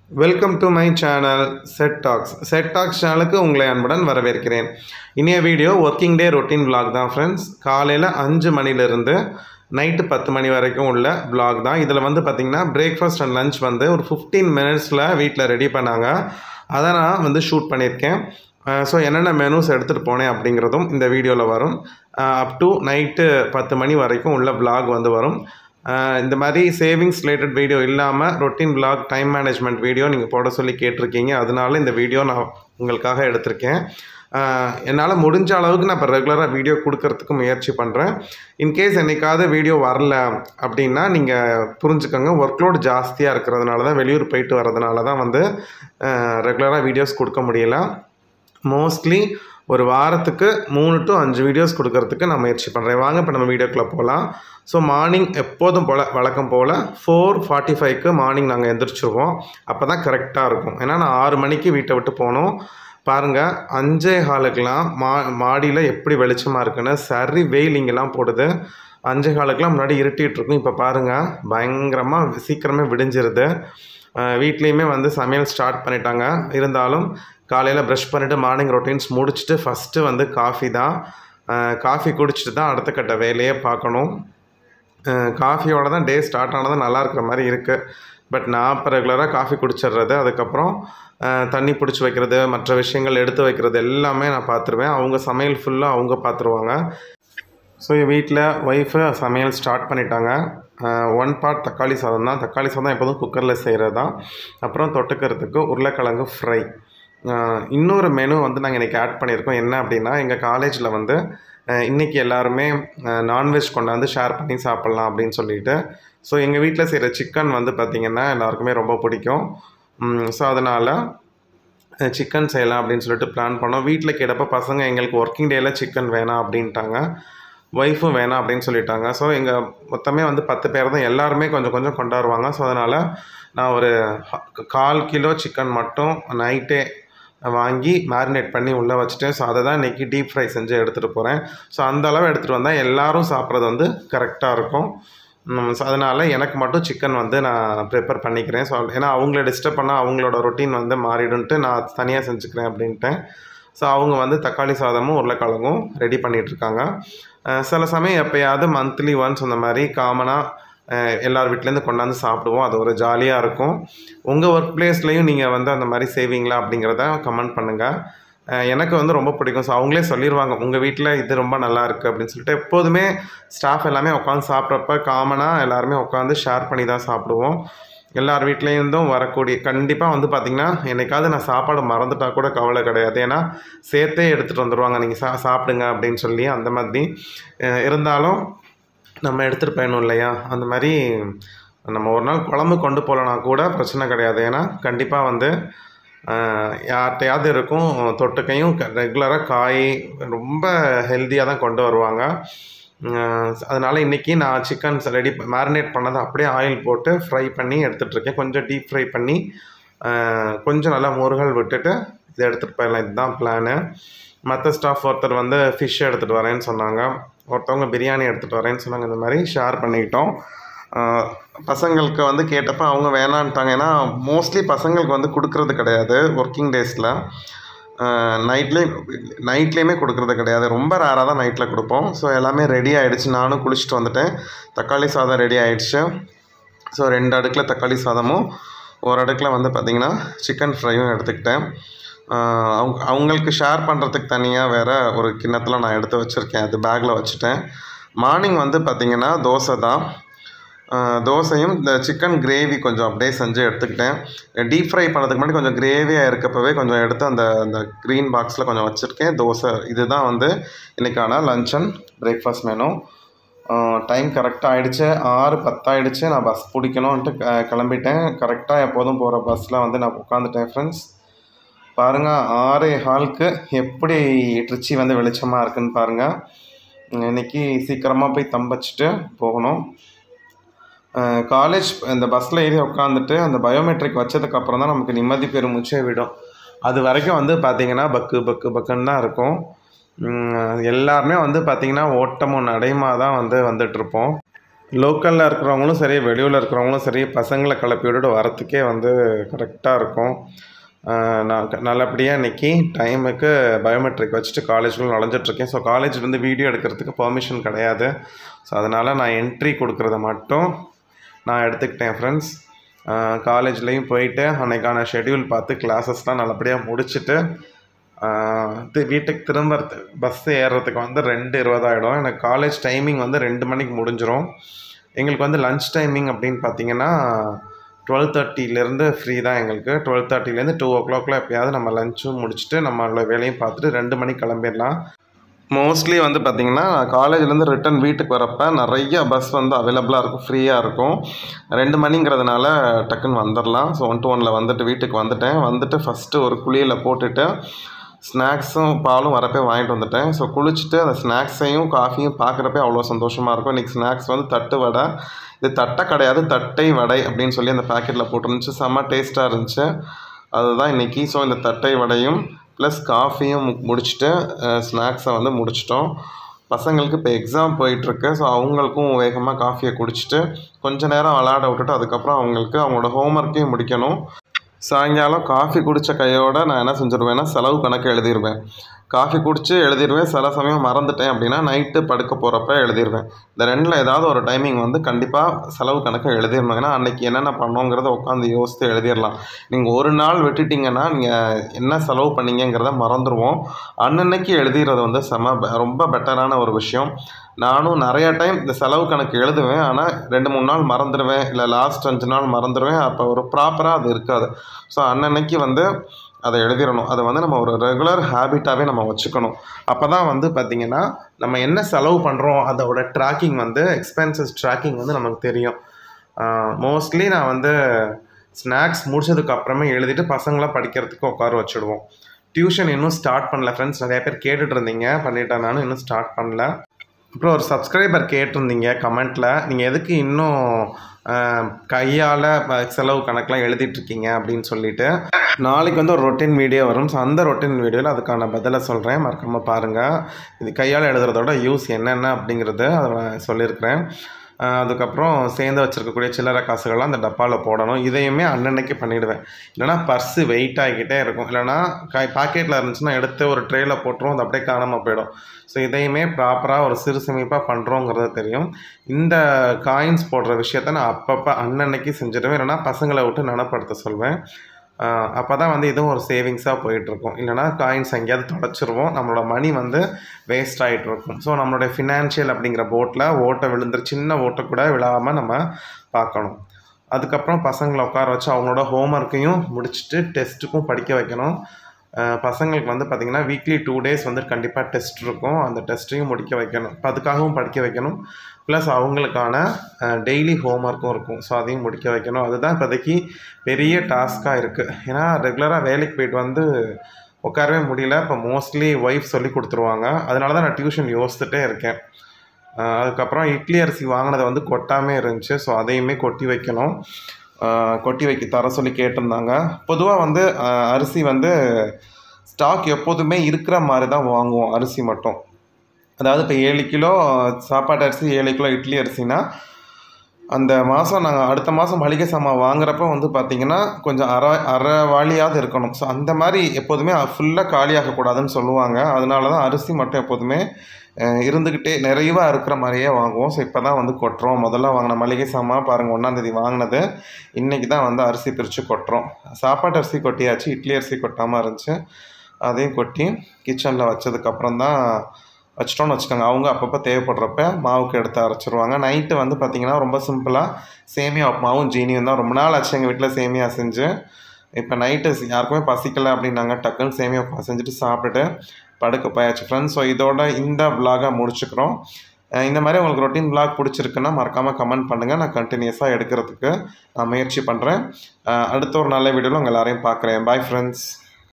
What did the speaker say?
welcome to my channel set talks set talks சேனலுக்கு உங்களை அன்புடன் வரவேற்கிறேன் இனிய video working day routine vlog தான் ஃப்ரெண்ட்ஸ் காலையில் அஞ்சு மணிலேருந்து நைட்டு பத்து மணி வரைக்கும் உள்ள vlog தான் இதில் வந்து பார்த்திங்கன்னா பிரேக்ஃபாஸ்ட் அண்ட் லஞ்ச் வந்து ஒரு ஃபிஃப்டீன் மினிட்ஸில் வீட்டில் ரெடி பண்ணாங்க அதை நான் வந்து ஷூட் பண்ணியிருக்கேன் ஸோ என்னென்ன மெனூஸ் எடுத்துகிட்டு போனேன் அப்படிங்கிறதும் இந்த வீடியோவில் வரும் அப் டு நைட்டு பத்து மணி வரைக்கும் உள்ள vlog வந்து வரும் ஆஹ் இந்த மாதிரி சேவிங்ஸ் ரிலேட்டட் வீடியோ இல்லாமல் routine vlog time management video நீங்கள் போட சொல்லி கேட்டிருக்கீங்க அதனால இந்த வீடியோ நான் உங்களுக்காக எடுத்திருக்கேன் என்னால் முடிஞ்ச அளவுக்கு நான் இப்போ ரெகுலராக வீடியோ கொடுக்கறதுக்கு முயற்சி பண்ணுறேன் இன்கேஸ் என்னைக்காவது வீடியோ வரல அப்படின்னா நீங்கள் புரிஞ்சுக்கோங்க ஒர்க்லோட் ஜாஸ்தியாக இருக்கிறதுனால தான் வெளியூர் போயிட்டு வரதுனால தான் வந்து ரெகுலராக வீடியோஸ் கொடுக்க முடியல மோஸ்ட்லி ஒரு வாரத்துக்கு மூணு டு அஞ்சு வீடியோஸ் கொடுக்கறதுக்கு நான் முயற்சி பண்ணுறேன் வாங்க இப்போ நம்ம வீடியோக்குள்ளே போகலாம் ஸோ மார்னிங் எப்போதும் போல் வழக்கம் போல் ஃபோர் ஃபார்ட்டி ஃபைவ்க்கு மார்னிங் நாங்கள் எந்திரிச்சிருவோம் அப்போ தான் கரெக்டாக இருக்கும் ஏன்னா நான் ஆறு மணிக்கு வீட்டை விட்டு போகணும் பாருங்கள் அஞ்சே காலுக்கெலாம் மா மாடியில் எப்படி வெளிச்சமாக இருக்குன்னு சரி வெயில் இங்கெல்லாம் போடுது அஞ்சே காலுக்கெலாம் முன்னாடி இருட்டிகிட்டு இருக்கும் இப்போ பாருங்கள் பயங்கரமாக சீக்கிரமே விடிஞ்சிருது வீட்லேயுமே வந்து சமையல் ஸ்டார்ட் பண்ணிட்டாங்க இருந்தாலும் காலையில் ப்ரஷ் பண்ணிவிட்டு மார்னிங் ரொட்டீன்ஸ் முடிச்சுட்டு ஃபஸ்ட்டு வந்து காஃபி தான் காஃபி குடிச்சிட்டு தான் அடுத்த கட்ட வேலையே பார்க்கணும் காஃபியோட தான் டே ஸ்டார்ட் ஆனது நல்லா இருக்கிற மாதிரி இருக்குது பட் நான் இப்போ ரெகுலராக காஃபி குடிச்சிடுறது அதுக்கப்புறம் அஹ், தண்ணி பிடிச்சி வைக்கிறது மற்ற விஷயங்கள் எடுத்து வைக்கிறது எல்லாமே நான் பார்த்துருவேன் அவங்க சமையல் ஃபுல்லாக அவங்க பார்த்துருவாங்க ஸோ வீட்டில் ஒய்ஃபு சமையல் ஸ்டார்ட் பண்ணிட்டாங்க ஒன் பார்ட் தக்காளி சாதம் தான் தக்காளி சாதம் எப்போதும் குக்கரில் செய்கிறது தான் அப்புறம் தொட்டுக்கிறதுக்கு உருளைக்கிழங்கு ஃப்ரை இன்னொரு மெனு வந்து நாங்கள் இன்றைக்கி ஆட் பண்ணியிருக்கோம் என்ன அப்படின்னா எங்கள் காலேஜில் வந்து அஹ், இன்னைக்கு எல்லாருமே நான்வெஜ் கொண்டாந்து ஷேர் பண்ணி சாப்பிட்லாம் அப்படின்னு சொல்லிட்டு ஸோ எங்கள் வீட்டில் செய்கிற சிக்கன் வந்து பார்த்திங்கன்னா எல்லாருக்குமே ரொம்ப பிடிக்கும் ஸோ அதனால் சிக்கன் செய்யலாம் அப்படின்னு சொல்லிட்டு பிளான் பண்ணோம் வீட்டில் கேட்டப்போ பசங்க எங்களுக்கு ஒர்க்கிங் டேயில் சிக்கன் வேணாம் அப்படின்ட்டாங்க ஒய்ஃபும் வேணாம் அப்படின்னு சொல்லிட்டாங்க ஸோ எங்கள் மொத்தமே வந்து பத்து பேர் தான் எல்லாருமே கொஞ்சம் கொஞ்சம் கொண்டாடுவாங்க ஸோ அதனால் நான் ஒரு ஹ- கால் கிலோ சிக்கன் மட்டும் நைட்டே வாங்கி மேரினேட் பண்ணி உள்ளே வச்சுட்டேன் ஸோ அதை தான் இன்றைக்கி டீப் ஃப்ரை செஞ்சு எடுத்துகிட்டு போகிறேன் ஸோ அந்த அளவு எடுத்துகிட்டு வந்தால் எல்லாரும் சாப்பிட்றது வந்து கரெக்டாக இருக்கும் ஸோ அதனால் எனக்கு மட்டும் சிக்கன் வந்து நான் ப்ரிப்பேர் பண்ணிக்கிறேன் ஸோ ஏன்னா அவங்கள டிஸ்டர்ப் பண்ணால் அவங்களோட ரொட்டீன் வந்து மாறிடுன்ட்டு நான் தனியாக செஞ்சுக்கிறேன் அப்படின்ட்டேன் ஸோ அவங்க வந்து தக்காளி சாதமும் உருளைக்கிழங்கும் ரெடி பண்ணிகிட்ருக்காங்க சில சமயம் எப்போயாவது மந்த்லி ஒன்ஸ் அந்த மாதிரி காமனாக எல்லார் வீட்லேருந்து கொண்டாந்து சாப்பிடுவோம் அது ஒரு ஜாலியாக இருக்கும் உங்கள் ஒர்க் பிளேஸ்லேயும் நீங்கள் வந்து அந்த மாதிரி செய்வீங்களா அப்படிங்கிறத கமெண்ட் பண்ணுங்கள் அஹ் எனக்கு வந்து ரொம்ப பிடிக்கும் ஸோ அவங்களே சொல்லிடுவாங்க உங்கள் வீட்டில் இது ரொம்ப நல்லா இருக்குது அப்படின்னு சொல்லிட்டு எப்போதுமே ஸ்டாஃப் எல்லாமே உட்காந்து சாப்பிட்றப்ப காமனாக எல்லாருமே உட்காந்து ஷேர் பண்ணி தான் சாப்பிடுவோம் எல்லார் வீட்லேருந்தும் வரக்கூடிய கண்டிப்பாக வந்து பார்த்திங்கன்னா என்னைக்காவது நான் சாப்பாடு மறந்துட்டா கூட கவலை கிடையாது ஏன்னா சேர்த்தே எடுத்துகிட்டு வந்துடுவாங்க நீங்கள் சா சாப்பிடுங்க அப்படின்னு சொல்லி அந்த மாதிரி அஹ் இருந்தாலும் நம்ம எடுத்துகிட்டு போயணும் இல்லையா அந்த மாதிரி நம்ம ஒரு நாள் குழம்பு கொண்டு போகலனா கூட பிரச்சனை கிடையாது ஏன்னா கண்டிப்பாக வந்து ஆஹ், யார்கிட்டயாவது இருக்கும் தொட்டுக்கையும் ரெகுலராக காய் ரொம்ப ஹெல்த்தியாக தான் கொண்டு வருவாங்க ஆஹ், அதனால் இன்றைக்கி நான் சிக்கன் ரெடி மேரினேட் பண்ணதை அப்படியே ஆயில் போட்டு ஃப்ரை பண்ணி எடுத்துகிட்டு இருக்கேன் கொஞ்சம் டீப் ஃப்ரை பண்ணி ஆஹ், கொஞ்சம் நல்லா முருகல் விட்டுட்டு இதை எடுத்துகிட்டு போயிடலாம் இதுதான் பிளானு மற்ற ஸ்டாஃப் ஒருத்தர் வந்து ஃபிஷ் எடுத்துகிட்டு வரேன்னு சொன்னாங்க ஒருத்தவங்க பிரியாணி எடுத்துகிட்டு வரேன்னு சொன்னாங்க இந்த மாதிரி ஷேர் பண்ணிக்கிட்டோம் ஆஹ் பசங்களுக்கு வந்து கேட்டப்போ அவங்க வேணான்ட்டாங்க ஏன்னா மோஸ்ட்லி பசங்களுக்கு வந்து கொடுக்கறது கிடையாது ஒர்க்கிங் டேஸில் நைட்லேயும் நைட்லேயுமே கொடுக்கறது கிடையாது ரொம்ப ரேராக தான் நைட்டில் கொடுப்போம் ஸோ எல்லாமே ரெடி ஆகிடுச்சு நானும் குளிச்சுட்டு வந்துட்டேன் தக்காளி சாதம் ரெடி ஆகிடுச்சு ஸோ ரெண்டு அடுக்கில் தக்காளி சாதமும் ஒரு அடுக்கில் வந்து பார்த்திங்கன்னா சிக்கன் ஃப்ரையும் எடுத்துக்கிட்டேன் ஆஹ் அவங்க அவங்களுக்கு ஷேர் பண்ணுறதுக்கு தனியாக வேறு ஒரு கிண்ணத்தில் நான் எடுத்து வச்சுருக்கேன் அது பேக்கில் வச்சுட்டேன் மார்னிங் வந்து பார்த்திங்கன்னா தோசை தான் ஆஹ் தோசையும் இந்த சிக்கன் கிரேவி கொஞ்சம் அப்படியே செஞ்சு எடுத்துக்கிட்டேன் டீப் ஃப்ரை பண்ணதுக்கு முன்னாடி கொஞ்சம் கிரேவியாக இருக்கப்பவே கொஞ்சம் எடுத்து அந்த அந்த க்ரீன் பாக்ஸில் கொஞ்சம் வச்சுருக்கேன் தோசை இதுதான் வந்து இன்றைக்கான lunch and breakfast menu time கரெக்டாக ஆகிடுச்சு ஆறு பத்தாயிடுச்சு நான் பஸ் பிடிக்கணுன்ட்டு க- கிளம்பிட்டேன் கரெக்டாக எப்போதும் போகிற பஸ்ஸில் வந்து நான் உட்காந்துட்டேன் ஃப்ரெண்ட்ஸ் பாருங்கள் ஆறே ஹாலுக்கு எப்படி ட்ரிச்சி வந்து வெளிச்சமாக இருக்குன்னு பாருங்கள் இன்னைக்கு சீக்கிரமாக போய் தம்பச்சிட்டு போகணும் காலேஜ் இந்த பஸ்ஸில் ஏறி உட்காந்துட்டு அந்த பயோமெட்ரிக் வச்சதுக்கப்புறம் தான் நமக்கு நிம்மதி பெருமூச்சே விடும் அது வரைக்கும் வந்து பார்த்திங்கன்னா பக்கு பக்கு பக்குன்னு தான் இருக்கும் உம், எல்லாருமே வந்து பார்த்திங்கன்னா ஓட்டமும் நடைமா தான் வந்து வந்துட்டுருப்போம் லோக்கலில் இருக்கிறவங்களும் சரி வெளியூரில் இருக்கிறவங்களும் சரி பசங்களை கிளப்பி விட்டுட்டு வரத்துக்கே வந்து கரெக்டாக இருக்கும் ஆஹ் நான் க- நல்லபடியாக இன்றைக்கி டைமுக்கு பயோமெட்ரிக் வச்சுட்டு காலேஜ்குள்ளே நுழைஞ்சிட்ருக்கேன் ஸோ காலேஜ்லேருந்து வீடியோ எடுக்கிறதுக்கு பெர்மிஷன் கிடையாது ஸோ அதனால் நான் என்ட்ரி கொடுக்குறத மட்டும் நான் எடுத்துக்கிட்டேன் ஃப்ரெண்ட்ஸ் காலேஜ்லேயும் போயிட்டு அன்னைக்கான ஷெட்யூல் பார்த்து கிளாஸஸ்லாம் நல்லபடியாக முடிச்சுட்டு ஆஹ் தி- வீட்டுக்கு திரும்ப பஸ் ஏறுறதுக்கு வந்து ரெண்டு இருபதாயிடும் எனக்கு காலேஜ் டைமிங் வந்து ரெண்டு மணிக்கு முடிஞ்சிரும் எங்களுக்கு வந்து லஞ்ச் டைமிங் அப்படின்னு பார்த்தீங்கன்னா டுவெல் தேர்ட்டிலேருந்து ஃப்ரீ தான் எங்களுக்கு டுவெல் தேர்ட்டிலேருந்து டூ ஓ கிளாக்ல எப்பயாவது நம்ம லஞ்சும் முடிச்சுட்டு நம்மளோட வேலையும் பார்த்துட்டு ரெண்டு மணிக்கு கிளம்பிடலாம் மோஸ்ட்லி வந்து பார்த்திங்கன்னா காலேஜ்லேருந்து ரிட்டன் வீட்டுக்கு வரப்போ நிறைய பஸ் வந்து அவைலபிளாக இருக்கும் ஃப்ரீயாக இருக்கும் ரெண்டு மணிங்கிறதுனால டக்குன்னு வந்துடலாம் ஸோ ஒன் டு ஒனில் வந்துட்டு வீட்டுக்கு வந்துட்டேன் வந்துட்டு ஃபஸ்ட்டு ஒரு குளியலை போட்டுட்டு ஸ்நாக்ஸும் பாலும் வரப்பே வாங்கிட்டு வந்துட்டேன் ஸோ குளிச்சுட்டு அந்த ஸ்நாக்ஸையும் காஃபியும் பார்க்குறப்பே அவ்வளோ சந்தோஷமாக இருக்கும் இன்றைக்கி ஸ்நாக்ஸ் வந்து தட்டு வடை இது தட்டை கிடையாது தட்டை வடை அப்படின்னு சொல்லி அந்த பேக்கெட்டில் போட்டுருந்துச்சு செம்ம டேஸ்ட்டாக இருந்துச்சு அதுதான் இன்றைக்கி ஸோ இந்த தட்டை வடையும் ப்ளஸ் காஃபியும் மு- முடிச்சுட்டு ஸ்நாக்ஸை வந்து முடிச்சிட்டோம் பசங்களுக்கு இப்போ எக்ஸாம் போயிட்டுருக்கு ஸோ அவங்களுக்கும் வேகமாக காஃபியை குடிச்சிட்டு கொஞ்ச நேரம் விளாட விட்டுட்டு அதுக்கப்புறம் அவங்களுக்கு அவங்களோட ஹோம்ஒர்க்கையும் முடிக்கணும் சாயங்காலம் காஃபி குடித்த கையோட நான் என்ன செஞ்சுருவேன்னா செலவு கணக்கு எழுதிடுவேன் காஃபி குடிச்சு எழுதிடுவேன் சில சமயம் மறந்துட்டேன் அப்படின்னா நைட்டு படுக்க போகிறப்ப எழுதிடுவேன் இந்த ரெண்டில் ஏதாவது ஒரு டைமிங் வந்து கண்டிப்பாக செலவு கணக்கை எழுதிடணும் ஏன்னா அன்றைக்கி என்னென்ன பண்ணோங்கிறத உட்காந்து யோசித்து எழுதிடலாம் நீங்கள் ஒரு நாள் விட்டுட்டிங்கன்னா நீங்கள் என்ன செலவு பண்ணீங்கங்கிறத மறந்துடுவோம் அன்னன்னைக்கு எழுதிடுறது வந்து செம பெ- ரொம்ப பெட்டரான ஒரு விஷயம் நானும் நிறைய டைம் இந்த செலவு கணக்கு எழுதுவேன் ஆனால் ரெண்டு மூணு நாள் மறந்துடுவேன் இல்லை லாஸ்ட் அஞ்சு நாள் மறந்துடுவேன் அப்போ ஒரு ப்ராப்பராக அது இருக்காது ஸோ அன்னன்னைக்கு வந்து அதை எழுதிடணும் அதை வந்து நம்ம ஒரு ரெகுலர் ஹேபிட்டாகவே நம்ம வச்சுக்கணும் அப்போ தான் வந்து பார்த்திங்கன்னா நம்ம என்ன செலவு பண்ணுறோம் அதோட ட்ராக்கிங் வந்து எக்ஸ்பென்சஸ் ட்ராக்கிங் வந்து நமக்கு தெரியும் மோஸ்ட்லி நான் வந்து ஸ்நாக்ஸ் முடிச்சதுக்கு அப்புறமே எழுதிட்டு பசங்களை படிக்கிறதுக்கு உட்கார வச்சுடுவோம் டியூஷன் இன்னும் ஸ்டார்ட் பண்ணல ஃப்ரெண்ட்ஸ் நிறைய பேர் கேட்டுட்டு இருந்தீங்க பண்ணிட்டேன் நானும் இன்னும் ஸ்டார்ட் பண்ணல அப்புறம் ஒரு சப்ஸ்கிரைபர் கேட்டிருந்தீங்க கமெண்ட்டில் நீங்கள் எதுக்கு இன்னும் கையால் செலவு கணக்கெலாம் எழுதிட்டு இருக்கீங்க அப்படின்னு சொல்லிட்டு நாளைக்கு வந்து ஒரு ரொட்டீன் வீடியோ வரும் ஸோ அந்த ரொட்டீன் வீடியோவில் அதுக்கான பதிலை சொல்கிறேன் மறக்காமல் பாருங்கள் இது கையால் எழுதுறதோட யூஸ் என்னென்ன அப்படிங்கிறது அதை நான் சொல்லியிருக்கிறேன் ஆஹ் அதுக்கப்புறம் சேர்ந்து வச்சுருக்கக்கூடிய சில்லறை காசுகள்லாம் அந்த டப்பாவில் போடணும் இதையுமே அன்னன்னைக்கு பண்ணிவிடுவேன் இல்லைனா பர்ஸு வெயிட் ஆகிக்கிட்டே இருக்கும் இல்லைனா கை பாக்கெட்டில் இருந்துச்சுன்னா எடுத்து ஒரு ட்ரேயில் போட்டுரும் அது அப்படியே காணாமல் போயிடும் ஸோ இதையுமே ப்ராப்பராக ஒரு சிறு சேமிப்பாக பண்ணுறோங்கிறது தெரியும் இந்த காயின்ஸ் போடுற விஷயத்த நான் அப்பப்போ அன்னன்னைக்கு செஞ்சுடுவேன் இல்லைனா பசங்களை விட்டு நினப்படுத்த சொல்வேன் அப்போ தான் வந்து இதுவும் ஒரு சேவிங்ஸாக போயிட்டுருக்கும் இல்லைனா காயின்ஸ் எங்கேயாவது தொலைச்சிருவோம் நம்மளோட மணி வந்து வேஸ்ட் ஆகிட்டு இருக்கும் ஸோ நம்மளுடைய ஃபினான்ஷியல் அப்படிங்கிற போட்டில் ஓட்டை விழுந்துரு சின்ன ஓட்டை கூட விழாமல் நம்ம பார்க்கணும் அதுக்கப்புறம் பசங்களை உட்கார வச்சு அவங்களோட ஹோம்ஒர்க்கையும் முடிச்சுட்டு டெஸ்ட்டுக்கும் படிக்க வைக்கணும் அஹ் பசங்களுக்கு வந்து பார்த்திங்கன்னா வீக்லி டூ டேஸ் வந்து கண்டிப்பாக டெஸ்ட் இருக்கும் அந்த டெஸ்ட்டையும் முடிக்க வைக்கணும் இப்போ அதுக்காகவும் படிக்க வைக்கணும் ப்ளஸ் அவங்களுக்கான டெய்லி ஹோம்ஒர்க்கும் இருக்கும் ஸோ அதையும் முடிக்க வைக்கணும் அதுதான் இப்போதைக்கு பெரிய டாஸ்க்காக இருக்குது ஏன்னா ரெகுலராக வேலைக்கு போயிட்டு வந்து உட்காரவே முடியல இப்போ மோஸ்ட்லி ஒய்ஃப் சொல்லி கொடுத்துருவாங்க அதனால தான் நான் டியூஷன் யோசிச்சுட்டே இருக்கேன் ஆஹ் அதுக்கப்புறம் இட்லி அரிசி வாங்கினதை வந்து கொட்டாமே இருந்துச்சு ஸோ அதையுமே கொட்டி வைக்கணும் ஆஹ் கொட்டி வைக்க தர சொல்லி கேட்டிருந்தாங்க பொதுவாக வந்து ஆஹ் அரிசி வந்து ஸ்டாக் எப்போதுமே இருக்கிற மாதிரி தான் வாங்குவோம் அரிசி மட்டும் அதாவது இப்போ ஏழு கிலோ சாப்பாட்டு அரிசி ஏழு கிலோ இட்லி அரிசினா அந்த மாதம் நாங்கள் அடுத்த மாதம் மளிகை சாமான் வாங்குறப்ப வந்து பார்த்திங்கன்னா கொஞ்சம் அரை அரை வாளியாவது இருக்கணும் ஸோ அந்த மாதிரி எப்போதுமே ஃபுல்லாக காலியாகக்கூடாதுன்னு சொல்லுவாங்க அதனால தான் அரிசி மட்டும் எப்போதுமே அஹ், இருந்துக்கிட்டே நிறைவாக இருக்கிற மாதிரியே வாங்குவோம் ஸோ இப்போ தான் வந்து கொட்டுறோம் முதல்ல வாங்கின மளிகை சாமான் பாருங்கள் ஒன்றாந்தேதி வாங்கினது இன்றைக்கி தான் வந்து அரிசி பிரித்து கொட்டுறோம் சாப்பாட்டு அரிசி கொட்டியாச்சு இட்லி அரிசி கொட்டாமல் இருந்துச்சு அதையும் கொட்டி கிச்சனில் வச்சதுக்கப்புறம் தான் வச்சிட்டோம்னு வச்சுக்கோங்க அவங்க அப்பப்போ தேவைப்படுறப்ப மாவுக்கு எடுத்து அரைச்சிருவாங்க நைட்டு வந்து பார்த்திங்கன்னா ரொம்ப சிம்பிளாக சேமியா உப்புமாவும் ஜீனியும் தான் ரொம்ப நாள் ஆச்சு எங்கள் வீட்டில் சேமியா செஞ்சு இப்போ நைட்டு யாருக்குமே பசிக்கலை அப்படின்னாங்க டக்குன்னு சேமியா உப்புமா செஞ்சுட்டு சாப்பிட்டுட்டு படுக்க போயாச்சு ஃப்ரெண்ட்ஸ் ஸோ இதோட இந்த vlog-அ முடிச்சுக்கிறோம் அஹ் இந்த மாதிரி உங்களுக்கு ரொட்டீன் vlog பிடிச்சிருக்குன்னா மறக்காமல் கமெண்ட் பண்ணுங்கள் நான் கண்டினியூஸாக எடுக்கிறதுக்கு நான் முயற்சி பண்ணுறேன் அடுத்த ஒரு நல்ல வீடியோவில் உங்கள் எல்லாரையும் பார்க்குறேன் பாய் ஃப்ரெண்ட்ஸ்